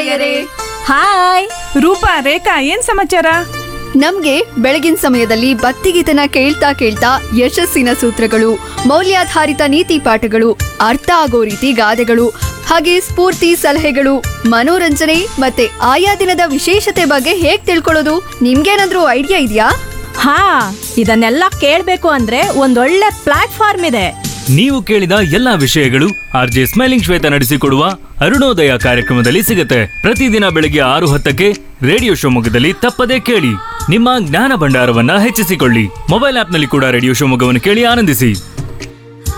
ಗೆಳೆಯರೇ ಹಾಯ್ ರೂಪಾ ರೇಖಾ ಏನ್ ಸಮಾಚಾರ ನಮ್ಗೆ ಬೆಳಗಿನ ಸಮಯದಲ್ಲಿ ಭಕ್ತಿಗೀತನ ಕೇಳ್ತಾ ಕೇಳ್ತಾ ಯಶಸ್ಸಿನ ಸೂತ್ರಗಳು ಮೌಲ್ಯಾಧಾರಿತ ನೀತಿ ಪಾಠಗಳು ಅರ್ಥ ಆಗೋ ರೀತಿ ಗಾದೆಗಳು ಹಾಗೆ ಸ್ಫೂರ್ತಿ ಸಲಹೆಗಳು ಮನೋರಂಜನೆ ಮತ್ತೆ ಆಯಾ ದಿನದ ವಿಶೇಷತೆ ಬಗ್ಗೆ ಹೇಗ್ ತಿಳ್ಕೊಳ್ಳೋದು ನಿಮ್ಗೇನಾದ್ರೂ ಐಡಿಯಾ ಇದೆಯಾ ಹಾ ಇದನ್ನೆಲ್ಲ ಕೇಳ್ಬೇಕು ಅಂದ್ರೆ ಒಂದೊಳ್ಳೆ ಪ್ಲಾಟ್ಫಾರ್ಮ್ ಇದೆ ನೀವು ಕೇಳಿದ ಎಲ್ಲಾ ವಿಷಯಗಳು ಆರ್ ಜೆ ಸ್ಮೈಲಿಂಗ್ ಶ್ವೇತ ನಡೆಸಿಕೊಡುವ ಅರುಣೋದಯ ಕಾರ್ಯಕ್ರಮದಲ್ಲಿ ಸಿಗುತ್ತೆ ಪ್ರತಿದಿನ ಬೆಳಿಗ್ಗೆ ಆರು ಹತ್ತಕ್ಕೆ ರೇಡಿಯೋ ಶಿವಮೊಗ್ಗದಲ್ಲಿ ತಪ್ಪದೇ ಕೇಳಿ ನಿಮ್ಮ ಜ್ಞಾನ ಭಂಡಾರವನ್ನ ಹೆಚ್ಚಿಸಿಕೊಳ್ಳಿ ಮೊಬೈಲ್ ಆಪ್ನಲ್ಲಿ ಕೂಡ ರೇಡಿಯೋ ಶಿವಮೊಗ್ಗವನ್ನು ಕೇಳಿ ಆನಂದಿಸಿ